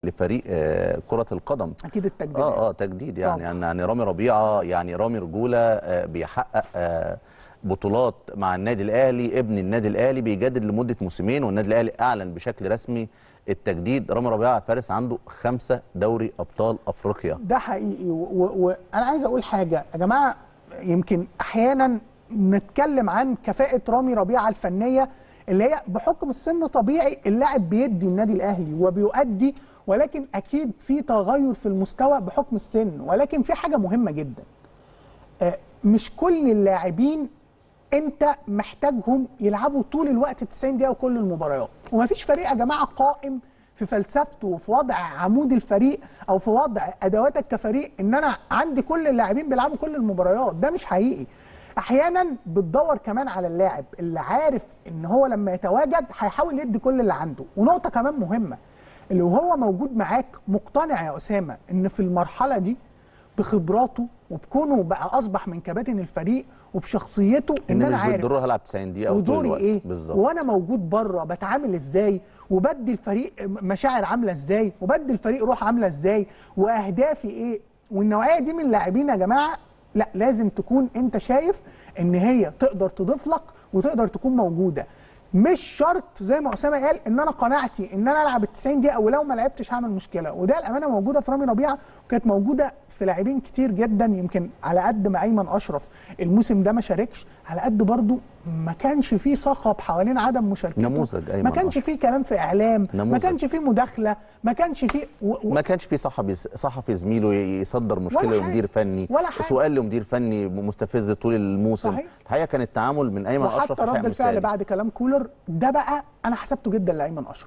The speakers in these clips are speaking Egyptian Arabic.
لفريق آه، كره القدم اكيد التجديد اه اه تجديد يعني طبعا. يعني, يعني رامي ربيعه يعني رامي رجوله آه، بيحقق آه، بطولات مع النادي الاهلي ابن النادي الاهلي بيجدد لمده موسمين والنادي الاهلي اعلن بشكل رسمي التجديد رامي ربيعه فارس عنده خمسه دوري ابطال افريقيا ده حقيقي وانا عايز اقول حاجه يا جماعه يمكن احيانا نتكلم عن كفاءه رامي ربيعه الفنيه اللي هي بحكم السن طبيعي اللاعب بيدي النادي الاهلي وبيؤدي ولكن اكيد في تغير في المستوى بحكم السن ولكن في حاجه مهمه جدا آه، مش كل اللاعبين انت محتاجهم يلعبوا طول الوقت 90 دقيقه وكل المباريات ومفيش فريق يا جماعه قائم في فلسفته وفي وضع عمود الفريق او في وضع ادواتك كفريق ان انا عندي كل اللاعبين بيلعبوا كل المباريات ده مش حقيقي احيانا بتدور كمان على اللاعب اللي عارف ان هو لما يتواجد هيحاول يدي كل اللي عنده ونقطه كمان مهمه اللي وهو موجود معاك مقتنع يا اسامه ان في المرحله دي بخبراته وبكونه بقى اصبح من كباتن الفريق وبشخصيته ان, ان انا مش عارف بالضروره هلعب 90 دقيقه او طول ودوري الوقت ايه بالظبط وانا موجود بره بتعامل ازاي وبدي الفريق مشاعر عامله ازاي وبدي الفريق روح عامله ازاي واهدافي ايه والنوعيه دي من اللاعبين يا جماعه لا لازم تكون انت شايف ان هي تقدر تضيف لك وتقدر تكون موجوده مش شرط زي ما اسامه قال ان انا قناعتي ان انا العب ال 90 دقيقه ولو ما لعبتش هعمل مشكله وده الامانه موجوده في رامي ربيعه وكانت موجوده في لاعبين كتير جدا يمكن على قد ما ايمن اشرف الموسم ده ما شاركش على قد برضو ما كانش فيه صخب حوالين عدم مشاركته نموذج أيمن ما كانش أشرف. فيه كلام في اعلام ما نموذج. كانش فيه مداخله ما كانش فيه و... و... ما كانش في صحفي صحفي زميله يصدر مشكله ولا حاجة. لمدير فني ولا حاجة. سؤال لمدير فني مستفز طول الموسم صحيح. الحقيقه كان التعامل من ايمن اشرف وحتى رد الحقيقة الفعل مثالي. بعد كلام كولر ده بقى انا حسبته جدا لايمن اشرف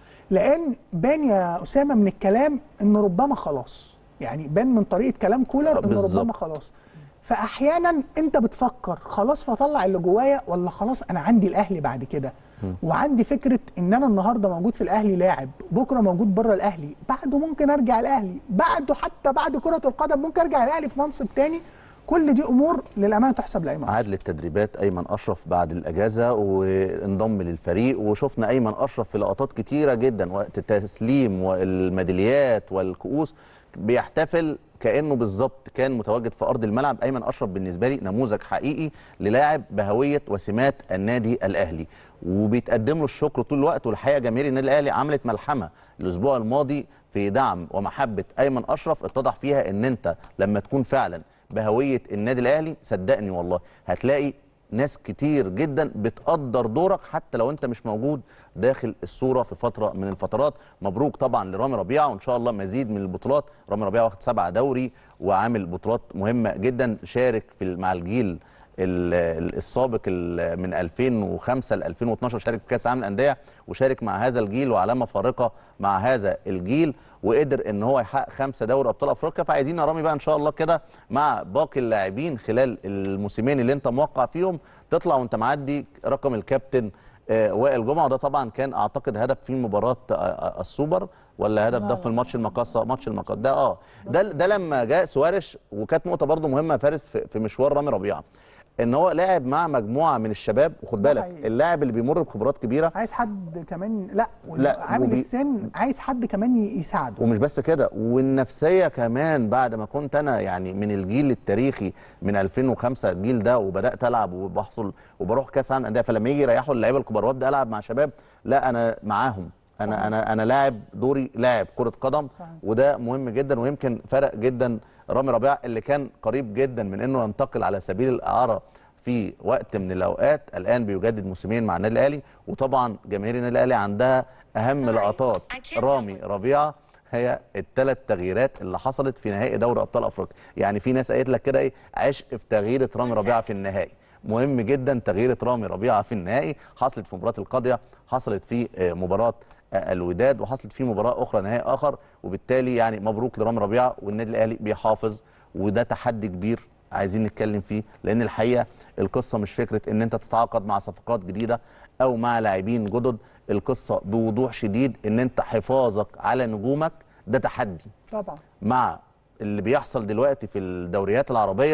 لان بان يا اسامه من الكلام ان ربما خلاص يعني بان من طريقه كلام كولر ان بالظبط. ربما خلاص فاحيانا انت بتفكر خلاص فاطلع اللي جوايا ولا خلاص انا عندي الاهلي بعد كده وعندي فكره ان انا النهارده موجود في الاهلي لاعب بكره موجود بره الاهلي بعده ممكن ارجع الاهلي بعده حتى بعد كره القدم ممكن ارجع الاهلي في منصب تاني كل دي امور للامانه تحسب لايمن عاد للتدريبات ايمن اشرف بعد الاجازه وانضم للفريق وشفنا ايمن اشرف في لقطات كتيره جدا وقت التسليم والميداليات والكؤوس بيحتفل كانه بالظبط كان متواجد في ارض الملعب ايمن اشرف بالنسبه لي نموذج حقيقي للاعب بهويه وسمات النادي الاهلي وبيتقدم له الشكر طول الوقت والحقيقه جماهير النادي الاهلي عملت ملحمه الاسبوع الماضي في دعم ومحبه ايمن اشرف اتضح فيها ان انت لما تكون فعلا بهويه النادي الاهلي صدقني والله هتلاقي ناس كتير جدا بتقدر دورك حتى لو انت مش موجود داخل الصوره في فتره من الفترات مبروك طبعا لرامي ربيعه وان شاء الله مزيد من البطولات رامي ربيعه واخد سبعه دوري وعامل بطولات مهمه جدا شارك في مع الجيل ال- ال- السابق ال- من 2005 ل 2012 شارك في كاس العالم للانديه وشارك مع هذا الجيل وعلامه فارقه مع هذا الجيل وقدر ان هو يحقق خمسه دوري ابطال افريقيا فعايزين يا رامي بقى ان شاء الله كده مع باقي اللاعبين خلال الموسمين اللي انت موقع فيهم تطلع وانت معدي رقم الكابتن آه، وائل جمعه وده طبعا كان اعتقد هدف في مباراه آه، آه، السوبر ولا هدف ده في الماتش المقصه ماتش المقصه ده اه ده ده لما جاء سوارش وكانت نقطه برضو مهمه يا فارس في في مشوار رامي ربيعه ان هو لاعب مع مجموعه من الشباب وخد ده بالك حقيقي. اللاعب اللي بيمر بخبرات كبيره عايز حد كمان لا, لا، عامل وبي- السن عايز حد كمان ي- يساعده ومش بس كده والنفسيه كمان بعد ما كنت انا يعني من الجيل التاريخي من 2005 الجيل ده وبدات العب وبحصل وبروح كاس عالم انديه فلما يجي يريحوا اللعيبه الكبار وابدا العب مع شباب لا انا معاهم انا انا انا لاعب دوري لاعب كره قدم صحيح. وده مهم جدا ويمكن فرق جدا رامي ربيعه اللي كان قريب جدا من انه ينتقل على سبيل الاعاره في وقت من الاوقات الان بيجدد موسمين مع النادي الاهلي وطبعا جماهير النادي الاهلي عندها اهم Sorry, لقطات I can't رامي ربيعه هي الثلاث تغييرات اللي حصلت في نهائي دوري ابطال افريقيا يعني في ناس قالت لك كده ايه عشق في تغييره رامي ربيعه في النهائي مهم جدا تغييره رامي ربيعه في النهائي حصلت في مباراه القاضيه حصلت في آه، مباراه آه، الوداد وحصلت في مباراه اخرى نهائي اخر وبالتالي يعني مبروك لرامي ربيعه والنادي الاهلي بيحافظ وده تحدي كبير عايزين نتكلم فيه لان الحقيقه القصه مش فكره ان انت تتعاقد مع صفقات جديده او مع لاعبين جدد القصه بوضوح شديد ان انت حفاظك على نجومك ده تحدي طبعا مع اللي بيحصل دلوقتي في الدوريات العربيه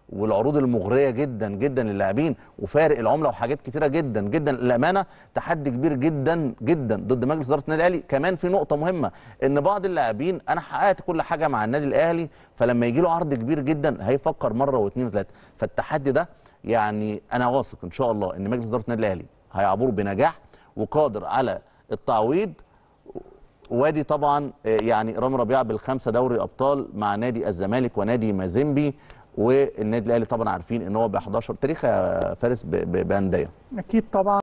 والعروض المغريه جدا جدا للاعبين وفارق العمله وحاجات كتيره جدا جدا الامانه تحدي كبير جدا جدا ضد مجلس اداره النادي الاهلي كمان في نقطه مهمه ان بعض اللاعبين انا حققت كل حاجه مع النادي الاهلي فلما يجي له عرض كبير جدا هيفكر مره واثنين وثلاثه فالتحدي ده يعني انا واثق ان شاء الله ان مجلس اداره النادي الاهلي هيعبره بنجاح وقادر على التعويض وادي طبعا آه، يعني رامي ربيعه بالخمسه دوري ابطال مع نادي الزمالك ونادي مازيمبي والنادي الاهلي طبعا عارفين ان هو ب 11 تاريخ يا فارس ب- ب- بانديه اكيد طبعا